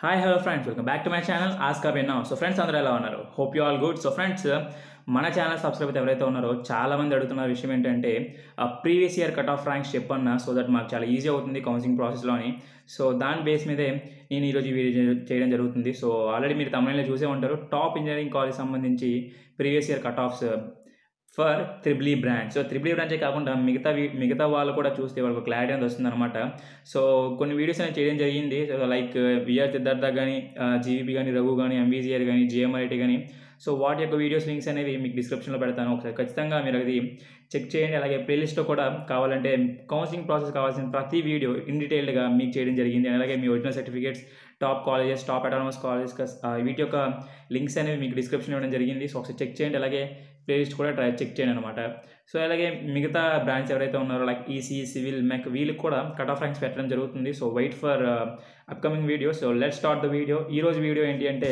hi hello friends welcome back to my channel ఆస్కా విన్నా so friends అందరూ ఎలా ఉన్నారు hope you all good so friends మన ఛానల్ సబ్స్క్రైబ్ అయితే ఎవరైతే ఉన్నారో చాలా మంది అడుగుతున్న విషయం ఏంటంటే previous year cut off ranks చెప్పన్నా సో దట్ మాకు చాలా ఈజీ అవుతుంది కౌన్సిలింగ్ ప్రాసెస్లోని సో దాని బేస్ మీదే నేను ఈరోజు ఈ వీడియో చే- చేయడం జరుగుతుంది సో ఆల్రెడీ మీరు తమిళలో చూసే ఉంటారు టాప్ ఇంజనీరింగ్ కాలేజ్ సంబంధించి previous year cut offs for triple E branch so triple E బ్రాంచే కాకుండా మిగతా వీ- మిగతా వాళ్ళు కూడా చూస్తే వాళ్ళకి క్లారిటీ అనేది వస్తుంది అనమాట సో కొన్ని వీడియోస్ అనేది చేయడం జరిగింది సో లైక్ విఆర్ సిద్ధార్థ కానీ జీవీపీ కానీ రఘు కానీ ఎంబీజీఆర్ కానీ జిఎంఐటి కానీ సో వాటి యొక్క వీడియోస్ లింక్స్ అనేవి మీకు డిస్క్రిప్షన్లో పెడతాను ఒకసారి ఖచ్చితంగా మీరు అది చెక్ చేయండి అలాగే ప్లేలిస్ట్లో కూడా కావాలంటే కౌన్సిలింగ్ ప్రాసెస్ కావాల్సిన ప్రతి వీడియో ఇన్ డీటెయిల్డ్గా మీకు చేయడం జరిగింది అలాగే మీ original certificates top colleges top autonomous colleges వీటి యొక్క లింక్స్ అనేవి మీకు డిస్క్రిప్షన్ ఇవ్వడం జరిగింది సో ఒకసారి చెక్ చేయండి అలాగే ప్లేలిస్ట్ కూడా ట్రై చెక్ చేయండి అనమాట సో అలాగే మిగతా బ్రాంచ్ ఎవరైతే ఉన్నారో లైక్ ఈసీ సివిల్ మెక్ వీళ్ళకి కూడా కట్ ఆఫ్ ర్యాంక్స్ పెట్టడం జరుగుతుంది so wait for upcoming video so let start the video ఈరోజు వీడియో ఏంటి అంటే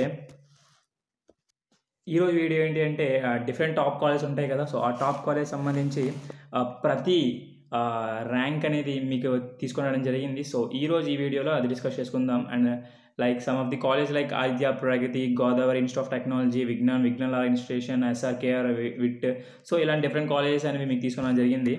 ఈరోజు వీడియో ఏంటి అంటే డిఫరెంట్ టాప్ కాలేజ్ ఉంటాయి కదా సో ఆ టాప్ కాలేజ్ సంబంధించి ఆ, ప్రతి ర్యాంక్ అనేది మీకు తీసుకొని రావడం జరిగింది సో ఈరోజు ఈ వీడియోలో అది డిస్కస్ చేసుకుందాం and like some of the college like Aditya Pragati Godavari institute of technology Vignan Vignan institution SRKR VIT so ఇలాంటి డిఫరెంట్ కాలేజెస్ అనేవి మీకు తీసుకురావడం జరిగింది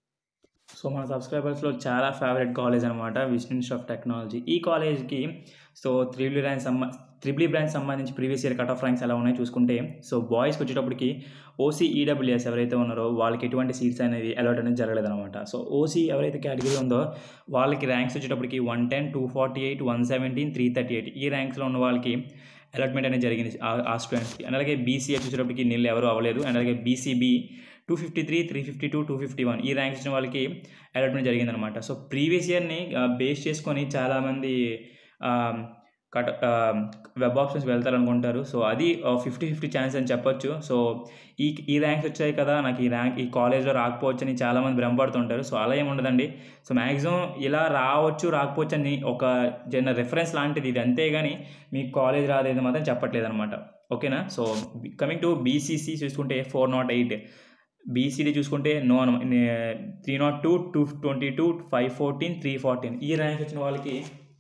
సో మన సబ్స్క్రైబర్స్లో చాలా ఫేవరెట్ కాలేజ్ అనమాట విష్ణు ఇన్స్టిట్యూట్ ఆఫ్ టెక్నాలజీ ఈ కాలేజ్కి సో త్రిబుల్ ర్యాంక్ సంబ త్రిబుల్ బ్రాంచ్ సంబంధించి previous year cut off ranks ఎలా ఉన్నాయో చూసుకుంటే సో బాయ్స్కి వచ్చేటప్పటికి ఓసీ ఈడబ్ల్యూఎస్ ఎవరైతే ఉన్నారో వాళ్ళకి ఎటువంటి సీట్స్ అనేవి అలాట్ అనేది జరగలేదు అనమాట సో ఓసీ ఎవరైతే కేటగిరీ ఉందో వాళ్ళకి ర్యాంక్స్ వచ్చేటప్పటికి one ten two forty eight one seventeen three thirty eight ఈ ర్యాంక్స్లో ఉన్న వాళ్ళకి అలాట్మెంట్ అనేది జరిగింది ఆ- ఆ స్టూడెంట్స్కి అండ్ అలాగే బీసీఏ చూసేటప్పటికి నీళ్ళు ఎవరు అవ్వలేదు అండ్ అలాగే BCB two fifty three three fifty two two fifty one ఈ ర్యాంక్స్ ఇచ్చిన వాళ్ళకి అలాట్మెంట్ జరిగిందనమాట సో ప్రీవియస్ ఇయర్ని బేస్ చేసుకొని చాలామంది ఆ, కట్ వెబ్ ఆప్షన్స్ వెళ్తారనుకుంటారు సో అది ఫిఫ్టీ ఫిఫ్టీ ఛాన్స్ అని చెప్పొచ్చు సో ఈ ఈ ర్యాంక్స్ వచ్చాయి కదా నాకు ఈ ర్యాంక్ ఈ కాలేజ్లో రాకపోవచ్చు అని చాలామంది భ్రమపడుతుంటారు సో అలా ఏమి ఉండదండి సో మ్యాక్సిమం ఇలా రావచ్చు రాకపోవచ్చు అని ఒక జన రెఫరెన్స్ లాంటిది ఇది అంతేగాని మీ కాలేజ్ రాదేది మాత్రం చెప్పట్లేదు అనమాట ఓకేనా సో కమింగ్ టు బీసీసీ చూసుకుంటే ఫోర్ నాట్ ఎయిట్ బీసీడీ చూసుకుంటే no three nought two two twenty two five fourteen three fourteen ఈ ర్యాంక్ వచ్చిన వాళ్ళకి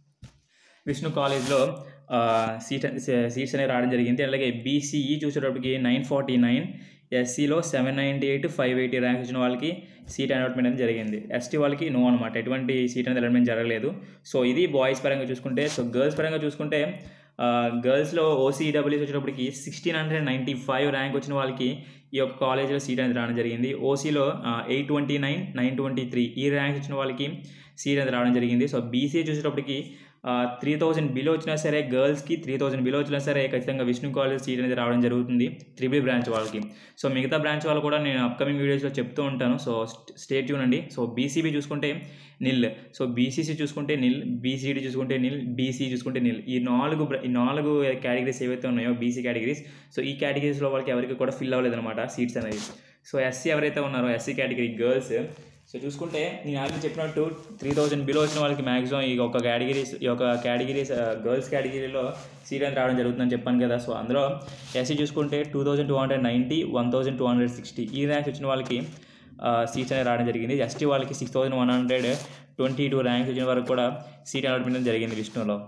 విష్ణు కాలేజ్లో సీట్ సీట్స్ అనేవి రావడం జరిగింది అలాగే బీసీఈ చూసేటప్పటికి నైన్ ఫార్టీ నైన్ ఎస్సీలో seven ninety eight five eighty rank వచ్చిన వాళ్ళకి సీట్ అలాట్మెంట్ అనేది జరిగింది ఎస్టీ వాళ్ళకి నో అనమాట ఎటువంటి సీట్ అనేది అలాట్మెంట్ జరగలేదు సో ఇది బాయ్స్ పరంగా చూసుకుంటే సో గర్ల్స్ పరంగా చూసుకుంటే గర్ల్స్లో ఓసీడబ్ల్యూస్ వచ్చేటప్పటికి sixteen hundred ninety five rank వచ్చిన వాళ్ళకి ఈ యొక్క కాలేజ్లో సీట్ అనేది రావడం జరిగింది ఓసీలో eight twenty nine nine twenty three ఈ ర్యాంక్ వచ్చిన వాళ్ళకి సీట్ అనేది రావడం జరిగింది సో బీసీ చూసేటప్పటికి త్రీ థౌజండ్ బిలో వచ్చినా సరే గర్ల్స్కి త్రీ థౌజండ్ బిలో వచ్చినా సరే ఖచ్చితంగా విష్ణు కాలేజ్ సీట్ అనేది రావడం జరుగుతుంది త్రిబుల్ బ్రాంచ్ వాళ్ళకి సో మిగతా బ్రాంచ్ వాళ్ళు కూడా నేను అప్కమింగ్ వీడియోస్లో చెప్తూ ఉంటాను సో స్టేట్ ట్యూన్ అండి సో బీసీబీ చూసుకుంటే నిల్ సో బీసీసీ చూసుకుంటే నిల్ బీసీడీ చూసుకుంటే నిల్ బీసీ చూసుకుంటే నిల్ ఈ నాలుగు బ్ర- ఈ నాలుగు కేటగిరీస్ ఏవైతే ఉన్నాయో బీసీ కేటగిరీస్ సో ఈ కేటగిరీస్లో వాళ్ళకి ఎవరికి కూడా ఫిల్ అవ్వలేదు అనమాట సీట్స్ అనేవి సో ఎస్సీ ఎవరైతే ఉన్నారో ఎస్సీ కేటగిరీ గర్ల్స్ సో చూసుకుంటే నేను ఆల్రెడీ చెప్పినట్టు త్రీ థౌజండ్ బిలో వచ్చిన వాళ్ళకి మ్యాక్సిమం ఈ ఒక కేటగిరీస్ ఈ యొక్క కేటగిరీస్ గర్ల్స్ కేటగిరీలో సీట్ అనేది రావడం జరుగుతుందని చెప్పాను కదా సో అందులో ఎస్సీ చూసుకుంటే two thousand two hundred ninety one thousand two hundred sixty ఈ ర్యాంక్స్ వచ్చిన వాళ్ళకి సీట్స్ అనేది రావడం జరిగింది ఎస్టీ వాళ్ళకి six thousand one hundred twenty two ranks వచ్చిన వరకు కూడా సీట్ అలాట్మెంట్ అనేది జరిగింది విష్ణులో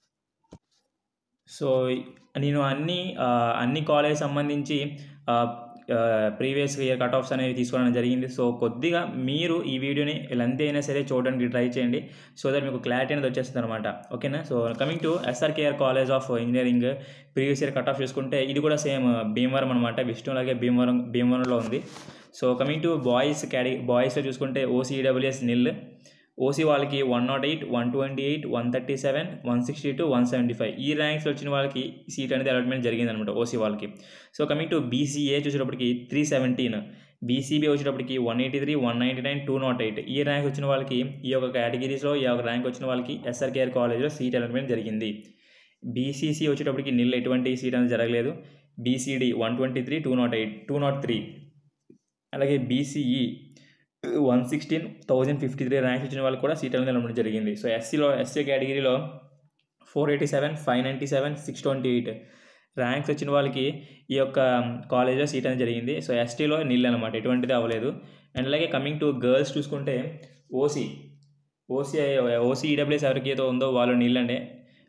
సో నేను అన్ని ఆ, అన్ని కాలేజ్ సంబంధించి ప్రీవియస్ ఇయర్ కట్ ఆఫ్స్ అనేవి తీసుకోవడం జరిగింది సో కొద్దిగా మీరు ఈ వీడియోని లెంత్ అయినా సరే చూడడానికి ట్రై చేయండి సో దట్ మీకు క్లారిటీ అనేది వచ్చేస్తుంది అనమాట ఓకేనా so coming to SRKR college of engineering previous year cut off చూసుకుంటే ఇది కూడా సేమ్ భీమవరం అనమాట విష్ణు అలాగే భీమవరం భీమవరంలో ఉంది సో కమింగ్ టు బాయ్స్ క్యాడి బాయ్స్లో చూసుకుంటే ఓసీడబ్ల్యూఎస్ నిల్ ఓసీ వాళ్ళకి one nought eight one twenty eight one thirty seven one sixty two one seventy five ఈ ర్యాంక్స్ వచ్చిన వాళ్ళకి సీట్ అనేది అలాట్మెంట్ జరిగింది అనమాట ఓసీ వాళ్ళకి సో కమింగ్ టు బీసీఏ చూసేటప్పటికి త్రీ సెవెంటీన్ బీసీబీ వచ్చేటప్పటికి one eighty three one ninety nine two nought eight ఈ ర్యాంక్ వచ్చిన వాళ్ళకి ఈ యొక్క కేటగిరీస్లో ఈ యొక్క ర్యాంక్ వచ్చిన వాళ్ళకి ఎస్ఆర్కేఆర్ కాలేజ్లో సీట్ అలాట్మెంట్ జరిగింది బీసీసీ వచ్చేటప్పటికి నిల్ ఎటువంటి సీట్ అనేది జరగలేదు BCD one twenty three two nought eight two nought three అలాగే BCE one sixteen thousand fifty three ranks వచ్చిన వాళ్ళకి కూడా సీట్ అనేది ఇవ్వడం జరిగింది సో ఎస్సీలో SC category four eighty seven five ninety seven six twenty eight ranks వచ్చిన వాళ్ళకి ఈ యొక్క కాలేజ్లో సీట్ అనేది జరిగింది సో ఎస్టీలో నిల్ అనమాట ఎటువంటిది అవ్వలేదు అండ్ అలాగే కమింగ్ టు గర్ల్స్ చూసుకుంటే ఓసీ ఓసీ ఓసీ ఈడబ్ల్యూఎస్ ఎవరికి ఏదో ఉందో వాళ్ళు నీళ్ళండి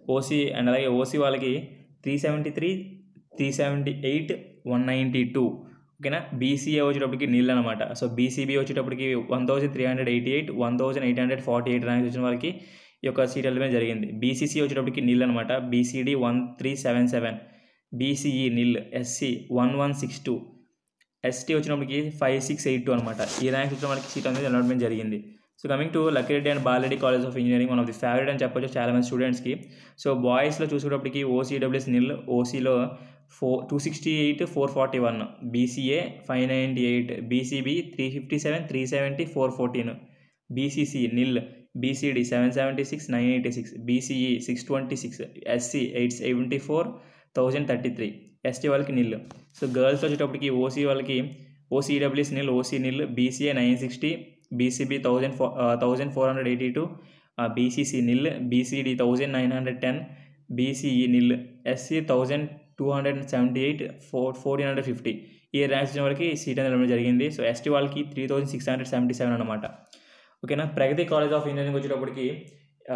ఓసీ అండ్ అలాగే ఓసీ వాళ్ళకి three seventy three three seventy eight one ninety two ఓకేనా బీసీఏ వచ్చేటప్పటికి నీళ్ళు అనమాట సో బీసీబీ వచ్చేటప్పటికి one thousand three hundred eighty eight one thousand eight hundred forty eight ranks వచ్చిన వాళ్ళకి ఈ యొక్క సీట్ ఎలిమెంట్ జరిగింది బీసీసీ వచ్చేటప్పటికి నీళ్ళు అనమాట BCD one three seven seven BCE nil SC one one six two ST వచ్చినప్పటికి five six eight two అనమాట ఈ ర్యాంక్స్ వచ్చిన వాళ్ళకి సీట్ అనేది అలాట్మెంట్ జరిగింది so coming to Lakkireddy and Balareddy college of engineering one of the favourite అని చెప్పొచ్చు చాలా మంది స్టూడెంట్స్కి సో బాయ్స్లో చూసుకున్నప్పటికి ఓసీడబ్ల్యూఎస్ నిల్ ఓసీలో four two sixty eight four forty one BCA five ninety eight BCB three fifty seven three seventy four fourteen BCC nil BCD seven seventy six nine eighty six BCE six twenty six SC eight seventy four thousand thirty three ST వాళ్ళకి nil so girls వచ్చేటప్పటికి OC వాళ్ళకి OCWS nil OC nil BCA nine sixty BCB thousand four thousand four hundred eighty two BCC nil BCD thousand nine hundred ten BCE nil SC thousand two hundred seventy eight four fourteen hundred fifty ఈ ranks వచ్చిన వాళ్ళకి seat అనేది ఇవ్వడం జరిగింది so ST వాళ్ళకి three thousand six hundred seventy seven అనమాట ఓకేనా ప్రగతి college of engineering వచ్చేటప్పటికి ఆ,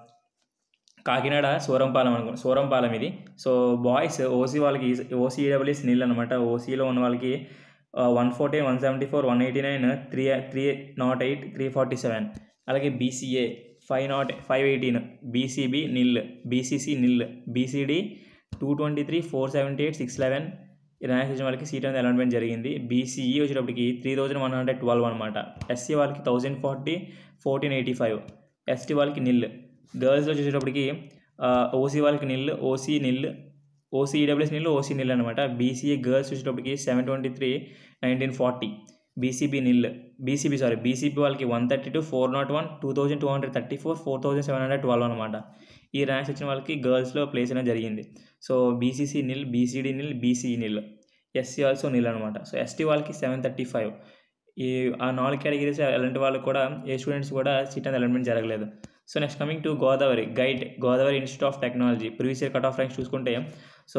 కాకినాడ సూరంపాలెం అనుకో సూరంపాలెం ఇది సో బాయ్స్ ఓసీ వాళ్ళకి ఓసీడబ్ల్యూఎస్ నీళ్ళు అనమాట ఓసీలో ఉన్న వాళ్ళకి one forty one seventy four one eighty nine three three nought eight three forty seven అలాగే BC A five nought five eighteen BC B nil BCC nil BCD two twenty three four seventy eight six eleven ranks వచ్చిన వాళ్ళకి seat అనేది allotment జరిగింది BC E వచ్చేటప్పటికి three thousand one hundred twelve అనమాట SC వాళ్ళకి thousand forty fourteen eighty five ST వాళ్ళకి nil girls వచ్చేటప్పటికి OC వాళ్ళకి nil OC nil OC EWS nil OC nil అనమాట బీసీఏ గర్ల్స్ వచ్చేటప్పటికి seven twenty three nineteen forty BC B nil BC B sorry BC B వాళ్ళకి one thirty two four nought one two thousand two hundred thirty four four thousand seven hundred twelve అనమాట ఈ ranks వచ్చిన వాళ్ళకి గర్ల్స్లో place అనేది జరిగింది so BCC nil BCD nil BC E nil SC also nil అనమాట so ST వాళ్ళకి seven thirty five ఈ ఆ నాలుగు కేటగిరీస్ అలాంటి వాళ్ళకి కూడా ఏ స్టూడెంట్స్ కూడా సీట్ అనేది అలాట్మెంట్ జరగలేదు so next coming to Godavari guide Godavari institute of technology previous year cut off ranks చూసుకుంటే సో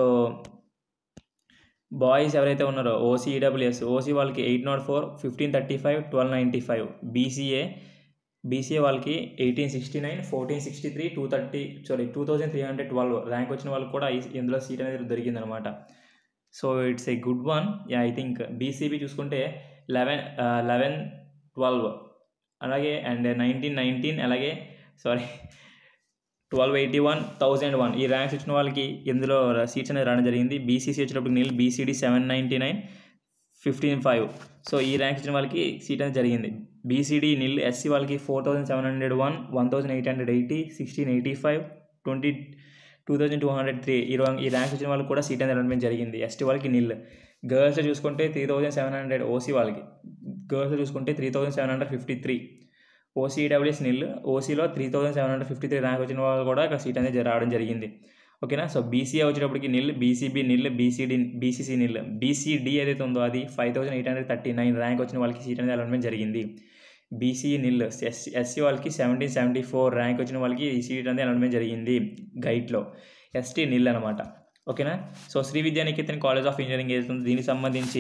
బాయ్స్ ఎవరైతే ఉన్నారో ఓసీ ఈడబ్ల్యూఎస్ ఓసీ వాళ్ళకి eight nought four fifteen thirty five twelve ninety five BC A BC A వాళ్ళకి eighteen sixty nine fourteen sixty three two thirty sorry two thousand three hundred twelve rank వచ్చిన వాళ్ళకి కూడా ఈ- ఇందులో seat అనేది దొరికిందనమాట so it's a good one yeah I think BC B చూసుకుంటే eleven eleven twelve అలాగే అండ్ నైన్టీన్ నైన్టీన్ అలాగే sorry twelve eighty one thousand one ఈ ర్యాంక్స్ వచ్చిన వాళ్ళకి ఇందులో సీట్స్ అనేది రావడం జరిగింది బీసీసీ వచ్చేటప్పుడు నీళ్ళు BC D seven ninety nine fifteen five so ఈ ర్యాంక్స్ వచ్చిన వాళ్ళకి సీట్ అనేది జరిగింది బీసీడీ నిల్ ఎస్సీ వాళ్ళకి four thousand seven hundred one one thousand eight hundred eighty sixteen eighty five twenty two thousand two hundred three ఈ రా- ఈ ranks వచ్చిన వాళ్ళకి కూడా సీట్ అనేది అలాట్మెంట్ జరిగింది ఎస్టీ వాళ్ళకి నిల్ గర్ల్స్ చూసుకుంటే three thousand seven hundred OC వాళ్ళకి గర్ల్స్ చూసుకుంటే three thousand seven hundred fifty three OC EWS nil ఓసీలో three thousand seven hundred fifty three rank వచ్చిన వాళ్ళు కూడా ఇక్కడ సీట్ అనేది రావడం జరిగింది ఓకేనా సో బీసీఏ వచ్చేటప్పటికి nil BCB nil BC D BC C nil BC D ఏదైతే ఉందో అది five thousand eight hundred thirty nine rank వచ్చిన వాళ్ళకి సీట్ అనేది అలాట్మెంట్ జరిగింది బీసీఈ నిల్ ఎస్సీ ఎస్సీ వాళ్ళకి సెవెంటీన్ సెవెంటీ ఫోర్ ర్యాంక్ వచ్చిన వాళ్ళకి ఈ సీట్ అనేది అలాట్మెంట్ జరిగింది గైట్లో ఎస్టీ నిల్ అనమాట ఓకేనా so Shri Vidyanikethan college of engineering ఏదైతే ఉందో దీనికి సంబంధించి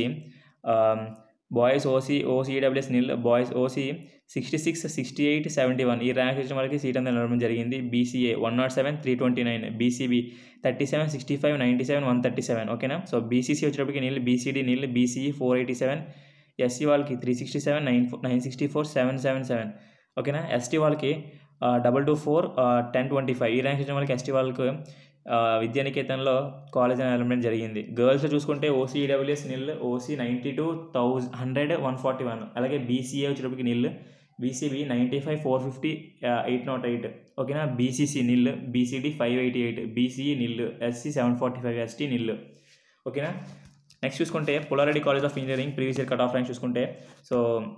boys OC OC EWS nil boys OC sixty six sixty eight seventy one ఈ ర్యాంక్ వచ్చిన వాళ్ళకి సీట్ అనేది నిలవడం జరిగింది BC A one nought seven three twenty nine BC B thirty seven sixty five ninety seven one thirty seven ఓకేనా so BC C వచ్చేటప్పటికి నీళ్ళు BC D నీళ్ళు BC E four eighty seven SC వాళ్ళకి three sixty seven nine nine sixty four seven seven seven ఓకేనా ST వాళ్ళకి double two four ten twenty five ఈ rank వచ్చిన వాళ్ళకి ఎస్టీ వాళ్ళకి ఆ, విద్యానికేతన్లో కాలేజ్ ఎలిమెంట్ జరిగింది గర్ల్స్ చూసుకుంటే OCWS nil OC ninety two thousand hundred one forty one అలాగే బీసీఏ వచ్చేటప్పటికి nil BC B ninety five four fifty eight nought eight ఓకేనా BC C nil BC D five eighty eight BC E nil SC seven forty five ST nil ఓకేనా next చూసుకుంటే Pulla Reddy college of engineering previous year cut off rank చూసుకుంటే so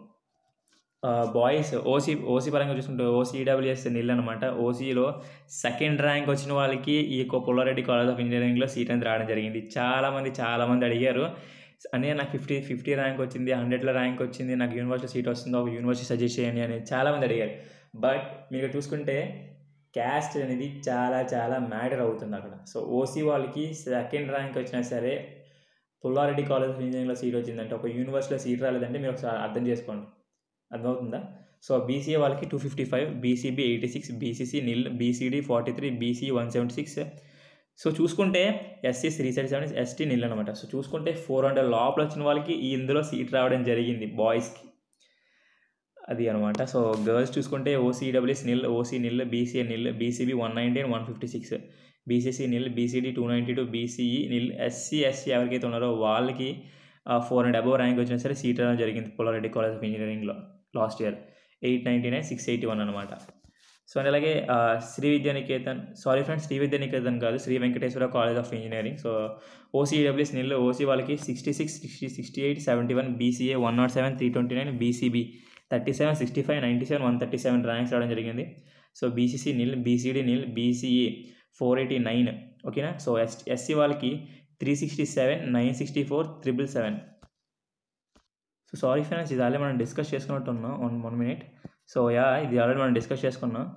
boys OC OC పరంగా చూసుకుంటే OCWS నిల్ అనమాట ఓసీలో second rank వచ్చిన వాళ్ళకి ఈ యొక్క పుల్లారెడ్డి కాలేజ్ ఆఫ్ ఇంజనీరింగ్లో సీట్ అనేది రావడం జరిగింది చాలామంది చాలామంది అడిగారు అని నాకు ఫిఫ్టీ ఫిఫ్టీ ర్యాంక్ వచ్చింది హండ్రెడ్లో ర్యాంక్ వచ్చింది నాకు యూనివర్సిటీ సీట్ వస్తుందో ఒక యూనివర్సిటీ సజెస్ట్ చేయండి అని చాలామంది అడిగారు బట్ మీరు చూసుకుంటే క్యాస్ట్ అనేది చాలా చాలా మ్యాటర్ అవుతుంది అక్కడ సో ఓసీ వాళ్ళకి సెకండ్ ర్యాంక్ వచ్చినా సరే పుల్లారెడ్డి కాలేజ్ ఆఫ్ ఇంజనీరింగ్లో సీట్ వచ్చిందంటే ఒక యూనివర్సిటీలో సీట్ రాలేదంటే మీరు ఒకసారి అర్థం చేసుకోండి అర్థమవుతుందా సో బీసీఏ వాళ్ళకి two fifty five BC B eighty six BCC nil BC D forty three BC one seventy six so చూసుకుంటే SC three seventy seven ST nil అనమాట సో చూసుకుంటే ఫోర్ హండ్రెడ్ లోపల వచ్చిన వాళ్ళకి ఈ ఇందులో సీట్ రావడం జరిగింది బాయ్స్కి అది అనమాట సో గర్ల్స్ చూసుకుంటే OCWS nil OC nil BCA nil BC B one nineteen one fifty six BCC nil BCD two ninety two BC E nil SC SC ఎవరికైతే ఉన్నారో వాళ్ళకి ఫోర్ హండ్రెడ్ అబోవ్ ర్యాంక్ వచ్చినా సరే సీట్ రావడం జరిగింది పుల్లారెడ్డి కాలేజ్ ఆఫ్ ఇంజనీరింగ్లో last year eight ninety nine six eighty one అనమాట so and అలాగే శ్రీ విద్యానికేతన్ సారీ ఫ్రెండ్స్ శ్రీ విద్యానికేతన్ కాదు Shri Venkateswara college of engineering so OC EWS nil OC వాళ్ళకి sixty six sixty sixty eight seventy one BC A one nought seven three twenty nine BC B thirty seven sixty five ninety seven one thirty seven ranks రావడం జరిగింది so BCC nil BCD nil BCE four eighty nine ఓకేనా so S SC వాళ్ళకి three sixty seven nine sixty four triple seven so sorry friends ఇది already మనం discuss చేసుకున్నట్టు ఉన్నాం one one minute so yeah ఇది already మనం discuss చేసుకున్నాం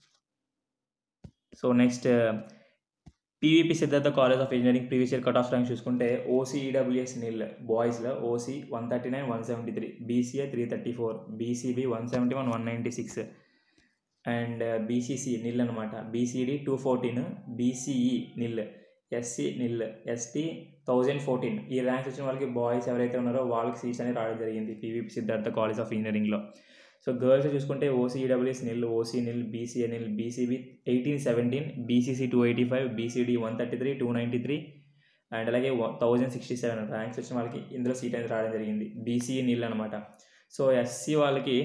so next PVP Siddhartha college of engineering previous year cut off rank చూసుకుంటే OC EWS nil బాయ్స్లో OC one thirty nine one seventy three BC A three thirty four BC B one seventy one one ninety six and BCC nil అనమాట BC D two fourteen BC E nil SC nil ST thousand fourteen ఈ ranks వచ్చిన వాళ్ళకి boys ఎవరైతే ఉన్నారో వాళ్ళకి seats అనేది రావడం జరిగింది పీవీపీ సిద్ధార్థ కాలేజ్ ఆఫ్ ఇంజనీరింగ్లో సో గర్ల్స్ చూసుకుంటే OCWS nil OC nil BCA nil BC B eighteen seventeen BC C two eighty five BC D one thirty three two ninety three and అలాగే థౌజండ్ సిక్స్టీ సెవెన్ ర్యాంక్స్ వచ్చిన వాళ్ళకి ఇందులో seat అనేది రావడం జరిగింది BC E nil అనమాట సో ఎస్సీ వాళ్ళకి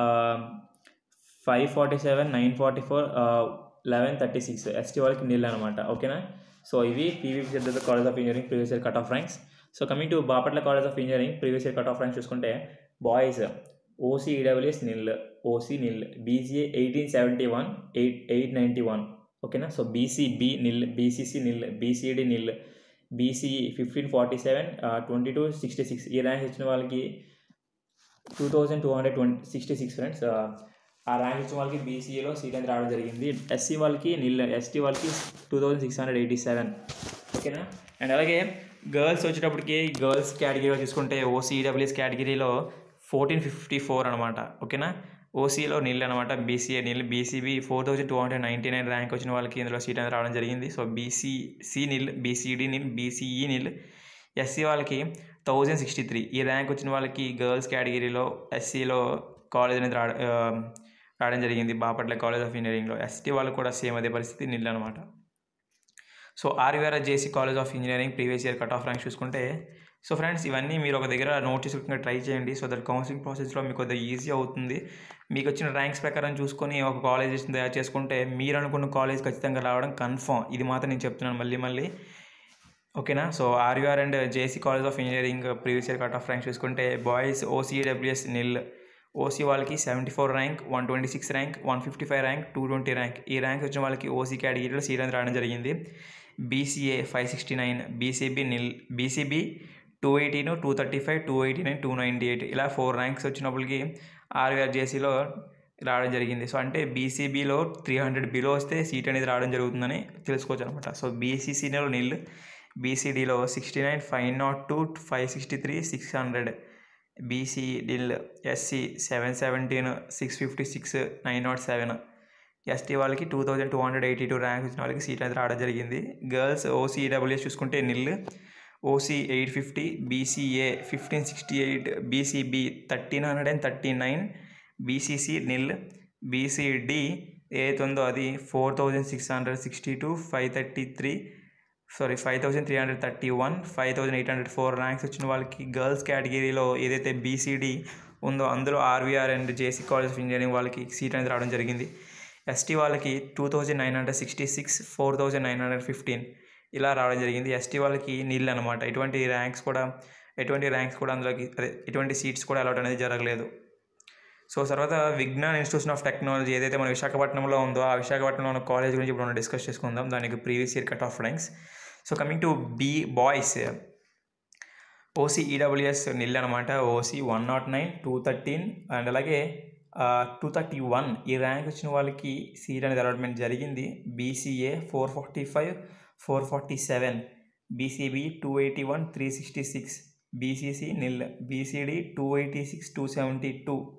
five forty seven nine forty four eleven thirty six ST వాళ్ళకి నిల్ అనమాట ఓకేనా సో ఇవి PVP Siddhartha college of engineering previous year cut off ranks so coming to Bapatla college of engineering previous year cut off ranks చూసుకుంటే boys OC EWS nil OC nil BC A eighteen seventy one eight eight ninety one ఓకేనా so BC B nil BCC nil BCD nil BC E fifteen forty seven twenty two sixty six ఈ rank ఇచ్చిన వాళ్ళకి two thousand two hundred twenty sixty six friends ఆ rank ఇచ్చిన వాళ్ళకి బీసీఏలో seat అనేది రావడం జరిగింది ఎస్సీ వాళ్ళకి నిల్ ఎస్టీ వాళ్ళకి two thousand six hundred eighty seven ఓకేనా అండ్ అలాగే గర్ల్స్ వచ్చేటప్పటికి గర్ల్స్ కేటగిరీలో తీసుకుంటే ఓసీడబ్ల్యూఎస్ కేటగిరీలో ఫోర్టీన్ ఫిఫ్టీ ఫోర్ అనమాట ఓకేనా ఓసీలో నీళ్ళు అనమాట బీసీఏ నీళ్ళు BC B four thousand two hundred ninety nine rank వచ్చిన వాళ్ళకి ఇందులో సీట్ అనేది రావడం జరిగింది so BCC nil BCD nil BC E nil SC వాళ్ళకి థౌజండ్ సిక్స్టీ త్రీ ఈ ర్యాంక్ వచ్చిన వాళ్ళకి గర్ల్స్ కేటగిరీలో ఎస్సీలో కాలేజ్ అనేది రావడం రావడం జరిగింది బాపట్ల కాలేజ్ ఆఫ్ ఇంజనీరింగ్లో ఎస్టీ వాళ్ళకి కూడా సేమ్ అదే పరిస్థితి నిల్ అనమాట so RVR JC college of engineering previous year cut off rank చూసుకుంటే సో ఫ్రెండ్స్ ఇవన్నీ మీరు ఒక దగ్గర నోట్ చేసుకుంటే ట్రై చేయండి సో దట్ కౌన్సిలింగ్ ప్రాసెస్లో మీకు కొద్దిగా ఈజీ అవుతుంది మీకు వచ్చిన ర్యాంక్స్ ప్రకారం చూసుకొని ఒక కాలేజెస్ తయారు చేసుకుంటే మీరు అనుకున్న కాలేజ్ ఖచ్చితంగా రావడం కన్ఫర్మ్ ఇది మాత్రం నేను చెప్తున్నాను మళ్ళీ మళ్ళీ ఓకేనా so RVR and JC college of engineering previous year cut off rank చూసుకుంటే బాయ్స్ ఓసీడబ్ల్యూఎస్ నిల్ ఓసీ వాళ్ళకి seventy four rank one twenty six rank one fifty five rank two twenty rank ఈ ర్యాంక్ వచ్చిన వాళ్ళకి OC కేటగిరీలో seat అనేది రావడం జరిగింది BC A five sixty nine BC B nil BC B two eighty two thirty five two eighty nine two ninety eight ఇలా four ranks వచ్చినప్పటికి RVR జేసీలో రావడం జరిగింది సో అంటే బీసీబీలో త్రీ హండ్రెడ్ బిలో వస్తే సీట్ అనేది రావడం జరుగుతుందని తెలుసుకోవచ్చు అనమాట సో బీసీసీలో నిల్ బీసీడీలో sixty nine five nought two five sixty three six hundred BC nil SC seven seventeen six fifty six nine nought seven ST వాళ్ళకి two thousand two hundred eighty two rank వచ్చిన వాళ్ళకి సీట్ అనేది రావడం జరిగింది girls OC EWS చూసుకుంటే nil OC eight fifty BC A fifteen sixty eight BC B thirteen hundred and thirty nine BC C nil BC D ఏదైతే ఉందో అది four thousand six hundred sixty two five thirty three sorry five thousand three hundred thirty one five thousand eight hundred four ranks వచ్చిన వాళ్ళకి girls కేటగిరీలో ఏదైతే BC D ఉందో అందులో RVR and JC college of engineering వాళ్ళకి సీట్ అనేది రావడం జరిగింది ఎస్టీ వాళ్ళకి two thousand nine hundred sixty six four thousand nine hundred fifteen ఇలా రావడం జరిగింది ఎస్టీ వాళ్ళకి నీళ్ళు అనమాట ఎటువంటి ర్యాంక్స్ కూడా ఎటువంటి ర్యాంక్స్ కూడా అందులోకి అదే ఎటువంటి సీట్స్ కూడా అలాట్ అనేది జరగలేదు సో తర్వాత విజ్ఞాన్ ఇన్స్టిట్యూషన్ ఆఫ్ టెక్నాలజీ ఏదైతే మన విశాఖపట్నంలో ఉందో ఆ విశాఖపట్నంలో ఉన్న కాలేజ్ గురించి ఇప్పుడు మనం డిస్కస్ చేసుకుందాం దానికి previous year cut off ranks so coming to be boys OC EWS nil అనమాట OC one nought nine two thirteen and అలాగే టూ థర్టీ వన్ ఈ ర్యాంక్ వచ్చిన వాళ్ళకి సీట్ అనేది అలాట్మెంట్ జరిగింది BCA four forty five four forty seven BCB two eighty one three sixty six BCC nil BCD two eighty six two seventy two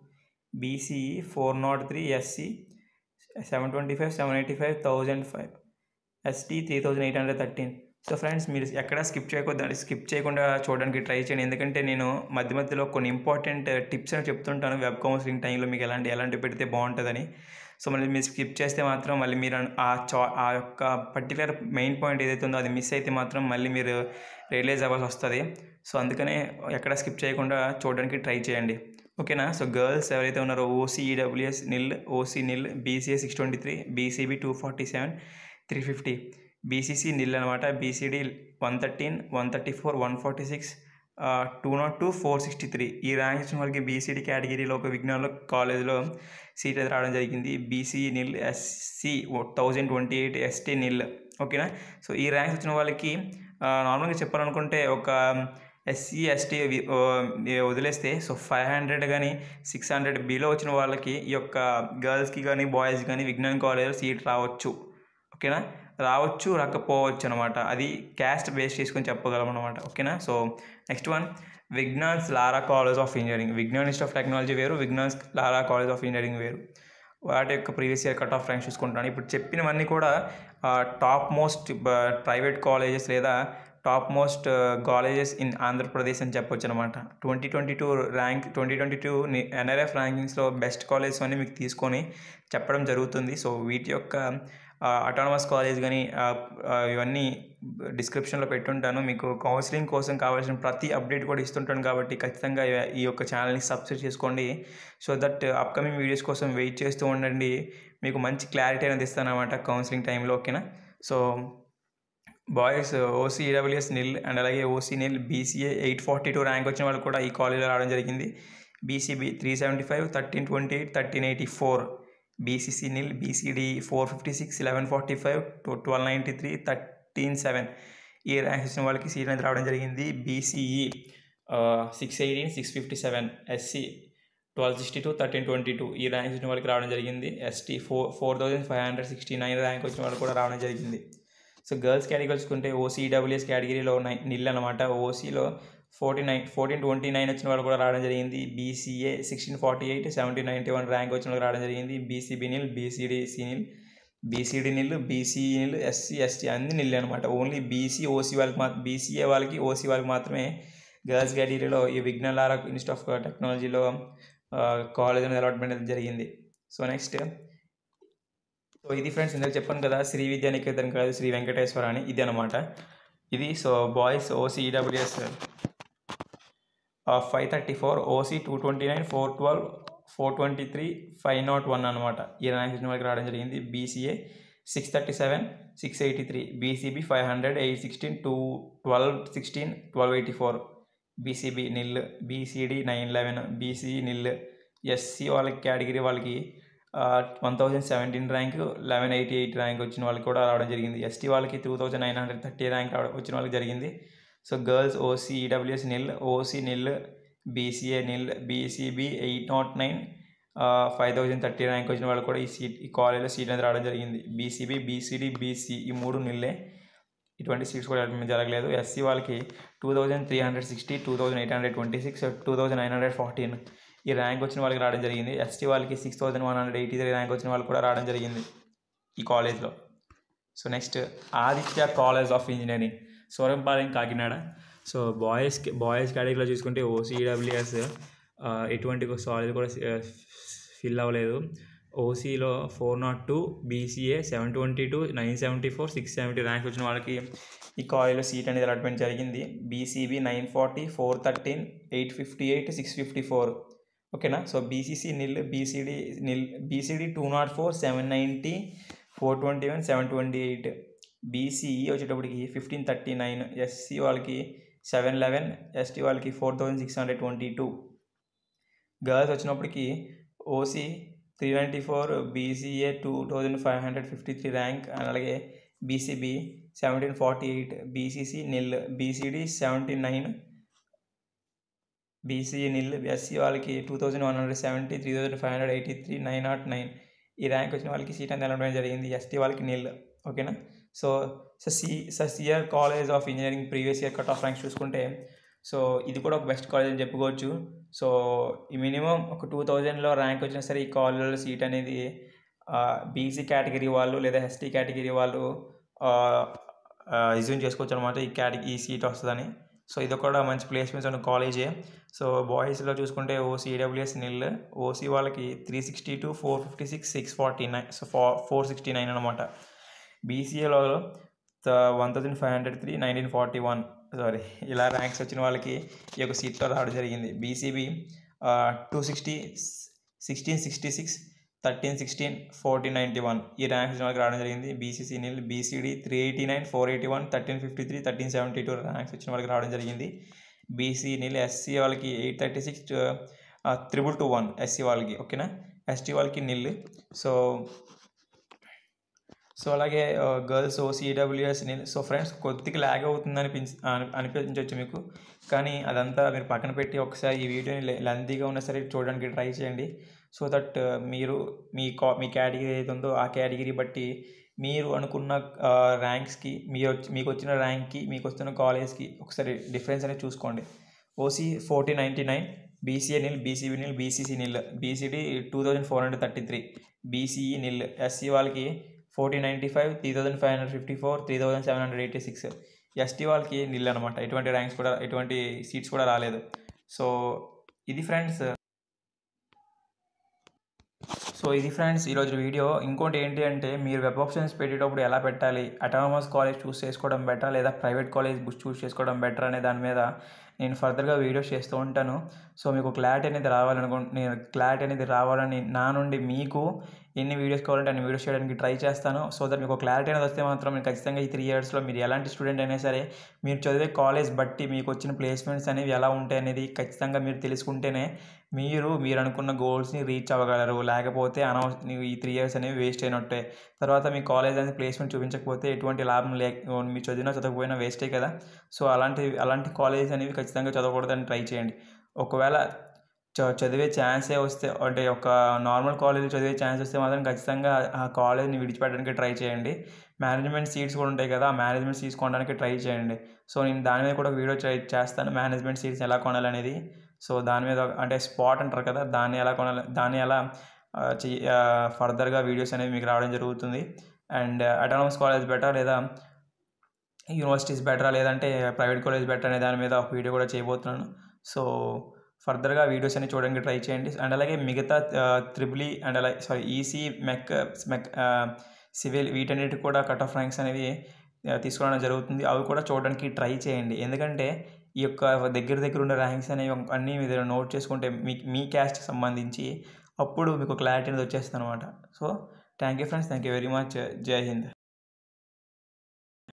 BCE four nought three SC seven twenty five seven eighty five thousand five ST three thousand eight hundred thirteen so friends మీరు ఎక్కడ skip చేయకుండా skip చేయకుండా చూడడానికి try చేయండి ఎందుకంటే నేను మధ్య మధ్యలో కొన్ని ఇంపార్టెంట్ టిప్స్ అని చెప్తుంటాను వెబ్ కౌన్సిలింగ్ టైంలో మీకు ఎలాంటి ఎలాంటి పెడితే బాగుంటుందని సో మళ్ళీ మీరు స్కిప్ చేస్తే మాత్రం మళ్ళీ మీరు ఆ చా ఆ యొక్క పర్టికులర్ మెయిన్ పాయింట్ ఏదైతే ఉందో అది మిస్ అయితే మాత్రం మళ్ళీ మీరు రియలైజ్ అవ్వాల్సి వస్తుంది సో అందుకనే ఎక్కడ స్కిప్ చేయకుండా చూడడానికి ట్రై చేయండి ఓకేనా సో గర్ల్స్ ఎవరైతే ఉన్నారో OC EWS nil OC nil BCA six twenty three BCB two forty seven three fifty BCC nil అనమాట BCD one thirteen one thirty four one forty six two nought two four sixty three ఈ rank ఇచ్చిన వాళ్ళకి BCD కేటగిరీలో ఒక విజ్ఞాన కాలేజ్లో seat అయితే రావడం జరిగింది BC nil SC thousand twenty eight ST nil ఓకేనా సో ఈ ర్యాంక్స్ వచ్చిన వాళ్ళకి నార్మల్గా చెప్పాలనుకుంటే ఒక ఎస్సీ ఎస్టీ వదిలేస్తే సో ఫైవ్ హండ్రెడ్ కానీ సిక్స్ హండ్రెడ్ బిలో వచ్చిన వాళ్ళకి ఈ యొక్క గర్ల్స్కి కానీ బాయ్స్ కానీ విజ్ఞాన్ కాలేజ్లో సీట్ రావచ్చు ఓకేనా రావచ్చు రాకపోవచ్చు అనమాట అది క్యాస్ట్ బేస్ చేసుకొని చెప్పగలం అనమాట ఓకేనా so next one Vignan's Lara college of engineering Vignan institute of technology వేరు Vignan's Lara college of engineering వేరు వాటి యొక్క previous year cut off ranks చూసుకుంటాను ఇప్పుడు చెప్పినవన్నీ కూడా టాప్ మోస్ట్ ప్రైవేట్ కాలేజెస్ లేదా top most colleges in Andhra Pradesh అని చెప్పొచ్చు అనమాట twenty twenty two rank twenty twenty two NRF ర్యాంకింగ్స్లో బెస్ట్ కాలేజెస్ అన్ని మీకు తీసుకొని చెప్పడం జరుగుతుంది సో వీటి యొక్క అటానమస్ కాలేజ్ కానీ ఇవన్నీ డిస్క్రిప్షన్లో పెట్టుంటాను మీకు కౌన్సిలింగ్ కోసం కావాల్సిన ప్రతి అప్డేట్ కూడా ఇస్తుంటాను కాబట్టి ఖచ్చితంగా ఈ యొక్క ఛానల్ని సబ్స్క్రైబ్ చేసుకోండి సో దట్ అప్కమింగ్ వీడియోస్ కోసం వెయిట్ చేస్తూ ఉండండి మీకు మంచి క్లారిటీ అనేది ఇస్తాను అనమాట కౌన్సిలింగ్ టైంలో ఓకేనా so boys OC EWS nil and అలాగే OC nil BCA eight forty two rank వచ్చిన వాళ్ళు కూడా ఈ కాలేజీలో రావడం జరిగింది BCB three seventy five thirteen twenty eight thirteen eighty four BCC nil BCD four fifty six eleven forty five twelve ninety three thirteen seven ఈ rank ఇచ్చిన వాళ్ళకి సీట్ అనేది రావడం జరిగింది BCE six eighteen six fifty seven SC twelve sixty two thirteen twenty two ఈ rank వచ్చిన వాళ్ళకి రావడం జరిగింది ST four four thousand five hundred sixty nine rank వచ్చిన వాళ్ళకి కూడా రావడం జరిగింది సో గర్ల్స్ కేటగిరీ చూసుకుంటే ఓసీ డబ్ల్యూఎస్ కేటగిరీలో నై నిల్ అనమాట ఓసీలో forty nine fourteen twenty nine వచ్చిన వాళ్ళు కూడా రావడం జరిగింది BCA sixteen forty eight seventeen ninety one rank వచ్చిన వాళ్ళకి రావడం జరిగింది BCB nil BCD C nil BCD nil BC nil SC ST అన్ని నిల్ అనమాట ఓన్లీ బీసీ ఓసీ వాళ్ళకి మా బీసీఏ వాళ్ళకి ఓసీ వాళ్ళకి మాత్రమే గర్ల్స్ కేటగిరీలో ఈ విజ్ఞానార ఇన్స్టిట్యూట్ ఆఫ్ టెక్నాలజీలో కాలేజ్ అనేది అలాట్మెంట్ అనేది జరిగింది సో నెక్స్ట్ సో ఇది ఫ్రెండ్స్ ఇందాక చెప్పాను కదా శ్రీ విద్యానికేతన్ కాదు శ్రీ వెంకటేశ్వర అని ఇది అనమాట ఇది so boys OC EWS five thirty four OC two twenty nine four twelve four twenty three five nought one అనమాట ఈ ర్యాంక్ ఇచ్చిన వాళ్ళకి రావడం జరిగింది BCA six thirty seven six eighty three BCB five hundred eight sixteen two twelve sixteen twelve eighty four BCB nil BCD nine eleven BCE nil SC వాళ్ళకి category వాళ్ళకి one thousand seventeen rank eleven eighty eight rank వచ్చిన వాళ్ళకి కూడా రావడం జరిగింది ST వాళ్ళకి two thousand nine hundred thirty rank వచ్చిన వాళ్ళకి జరిగింది so girls OC EWS nil OC nil BCA nil BCB eight nought nine five thousand thirty rank వచ్చిన వాళ్ళు కూడా ఈ సీట్ ఈ కాలేజ్లో సీట్ అనేది రావడం జరిగింది బీసీబీ బీసీడీ బీసీ ఈ మూడు నిల్లే ఇటువంటి సీట్స్ కూడా అడ్మిట్ జరగలేదు ఎస్సీ వాళ్ళకి two thousand three hundred sixty two thousand eight hundred twenty six two thousand nine hundred fourteen ఈ ర్యాంక్ వచ్చిన వాళ్ళకి రావడం జరిగింది ఎస్టీ వాళ్ళకి six thousand one hundred eighty three rank వచ్చిన వాళ్ళు కూడా రావడం జరిగింది ఈ కాలేజ్లో so next Aditya college of engineering Surampalem Kakinada so boys boys కేటగిరీలో చూసుకుంటే ఓసీడబ్ల్యూఎస్ ఎటువంటి కాలేజ్ కూడా ఫిల్ అవ్వలేదు ఓసీలో four nought two BCA seven twenty two nine seventy four six seventy rank వచ్చిన వాళ్ళకి ఈ కాలేజ్లో సీట్ అనేది అలాట్మెంట్ జరిగింది BCB nine forty four thirteen eight fifty eight six fifty four ఓకేనా so BCC nil BCD nil BCD two nought four seven ninety four twenty one seven twenty eight BCE వచ్చేటప్పటికి fifteen thirty nine SC వాళ్ళకి seven eleven ST వాళ్ళకి four thousand six hundred twenty two girls వచ్చినప్పటికి OC three ninety four BCA two thousand five hundred fifty three rank and అలాగే BCB seventeen forty eight BCC nil BCD seventy nine BC nil SC వాళ్ళకి two thousand one hundred seventy three thousand five hundred eighty three nine nought nine ఈ rank వచ్చిన వాళ్ళకి seat అనేది వెళ్ళడం జరిగింది ST వాళ్ళకి nil ఓకేనా so so C so CR college of engineering previous year cut off ranks చూసుకుంటే so ఇది కూడా ఒక బెస్ట్ కాలేజ్ అని చెప్పుకోవచ్చు సో ఈ మినిమం ఒక టూ థౌజండ్లో ర్యాంక్ వచ్చినా సరే ఈ కాలేజ్లో సీట్ అనేది బీసీ కేటగిరీ వాళ్ళు లేదా ఎస్టీ కేటగిరీ వాళ్ళు రిజ్యూమ్ చేసుకోవచ్చు అనమాట ఈ కేటగిరీ ఈ సీట్ వస్తుందని సో ఇది కూడా మంచి ప్లేస్మెంట్స్ ఉన్న కాలేజే సో బాయ్స్లో చూసుకుంటే ఓసీ ఈడబ్ల్యూఎస్ నిల్ ఓసీ వాళ్ళకి three sixty two four fifty six six forty nine so four four sixty nine అనమాట బీసీఏలో one thousand five hundred three nineteen forty one sorry ఇలా ర్యాంక్స్ వచ్చిన వాళ్ళకి ఈ యొక్క సీట్లో రావడం జరిగింది BCB two sixty sixteen sixty six thirteen sixteen fourteen ninety one ఈ ర్యాంక్స్ వచ్చిన వాళ్ళకి రావడం జరిగింది BCC nil BCD three eighty nine four eighty one thirteen fifty three thirteen seventy two ranks వచ్చిన వాళ్ళకి రావడం జరిగింది బీసీ నిల్ ఎస్సీ వాళ్ళకి eight thirty six triple two one SC వాళ్ళకి ఓకేనా ఎస్టీ వాళ్ళకి నిల్ సో సో అలాగే గర్ల్స్ ఓసీడబ్ల్యూఎస్ సో ఫ్రెండ్స్ కొద్దిగా ల్యాగ్ అవుతుంది అనిపించి అని- అనిపించవచ్చు మీకు కానీ అదంతా మీరు పక్కన పెట్టి ఒకసారి ఈ వీడియోని లెంతీగా ఉన్నా సరే చూడడానికి ట్రై చేయండి సో దట్ మీరు మీ కా మీ కేటగిరీ ఏది ఉందో ఆ కేటగిరీ బట్టి మీరు అనుకున్న ర్యాంక్స్కి మీ వచ్చి మీకు వచ్చిన ర్యాంక్కి మీకు వస్తున్న కాలేజ్కి ఒకసారి డిఫరెన్స్ అనేది చూసుకోండి OC fourteen ninety nine BCA nil BCB nil BCC nil BCD two thousand four hundred thirty three BCE nil SC వాళ్ళకి fourteen ninety five three thousand five hundred fifty four three thousand seven hundred eighty six ST వాళ్ళకి nil అనమాట ఎటువంటి ranks కూడా ఎటువంటి seats కూడా రాలేదు so ఇది friends so ఇది ఫ్రెండ్స్ ఈరోజు వీడియో ఇంకోటి ఏంటి అంటే మీరు వెబ్ ఆప్షన్స్ పెట్టేటప్పుడు ఎలా పెట్టాలి అటానమస్ కాలేజ్ చూస్ చేసుకోవడం బెటర్ లేదా ప్రైవేట్ కాలేజ్ చూస్ చేసుకోవడం బెటర్ అనే దాని మీద నేను ఫర్దర్గా వీడియోస్ చేస్తూ ఉంటాను సో మీకు క్లారిటీ అనేది రావాలనుకో నేను క్లారిటీ అనేది రావాలని నా నుండి మీకు ఎన్ని వీడియోస్ కావాలంటే అన్ని వీడియోస్ చేయడానికి ట్రై చేస్తాను సో దట్ మీకు క్లారిటీ అనేది వస్తే మాత్రం మీరు ఖచ్చితంగా ఈ త్రీ ఇయర్స్లో మీరు ఎలాంటి స్టూడెంట్ అయినా సరే మీరు చదివే కాలేజ్ బట్టి మీకు వచ్చిన ప్లేస్మెంట్స్ అనేవి ఎలా ఉంటాయి అనేది ఖచ్చితంగా మీరు తెలుసుకుంటేనే మీరు మీరు అనుకున్న గోల్స్ని రీచ్ అవ్వగలరు లేకపోతే అనవసరం ఈ త్రీ ఇయర్స్ అనేవి వేస్ట్ అయినట్టే తర్వాత మీ కాలేజ్ అనేది ప్లేస్మెంట్ చూపించకపోతే ఎటువంటి లాభం లేక మీరు చదివినా చదవకపోయినా వేస్టే కదా సో అలాంటి అలాంటి కాలేజెస్ అనేవి ఖచ్చితంగా చదవకూడదని ట్రై చేయండి ఒకవేళ చ చదివే ఛాన్సే వస్తే అంటే ఒక నార్మల్ కాలేజ్ చదివే ఛాన్స్ వస్తే మాత్రం ఖచ్చితంగా ఆ కాలేజ్ని విడిచిపెట్టడానికి ట్రై చేయండి మేనేజ్మెంట్ సీట్స్ కూడా ఉంటాయి కదా ఆ మేనేజ్మెంట్ సీట్స్ కొనడానికి ట్రై చేయండి సో నేను దాని మీద కూడా వీడియో చే- చేస్తాను మేనేజ్మెంట్ సీట్స్ ఎలా కొనాలనేది సో దాని మీద అంటే స్పాట్ అంటారు కదా దాన్ని ఎలా కొనాలి దాన్ని ఎలా ఆ, చెయ్యి ఫర్దర్గా వీడియోస్ అనేవి మీకు రావడం జరుగుతుంది అండ్ అటానమస్ కాలేజ్ బెటర్ లేదా యూనివర్సిటీస్ బెటరా లేదంటే ప్రైవేట్ కాలేజ్ బెటర్ అనే దాని మీద ఒక వీడియో కూడా చేయబోతున్నాను సో ఫర్దర్గా వీడియోస్ అన్ని చూడడానికి ట్రై చేయండి అండ్ అలాగే మిగతా త్రిబులీ అండ్ అలాగే sorry EC mech mech civil వీటన్నిటి కూడా కట్ ఆఫ్ ర్యాంక్స్ అనేవి ఆ, తీసుకురావడం జరుగుతుంది అవి కూడా చూడడానికి ట్రై చేయండి ఎందుకంటే ఈ యొక్క దగ్గర దగ్గర ఉన్న ర్యాంక్స్ అనేవి అన్నీ మీరు నోట్ చేసుకుంటే మీ మీ క్యాస్ట్కి సంబంధించి అప్పుడు మీకు క్లారిటీ అనేది వచ్చేస్తుంది అనమాట so thank you friends thank you very much జై హింద్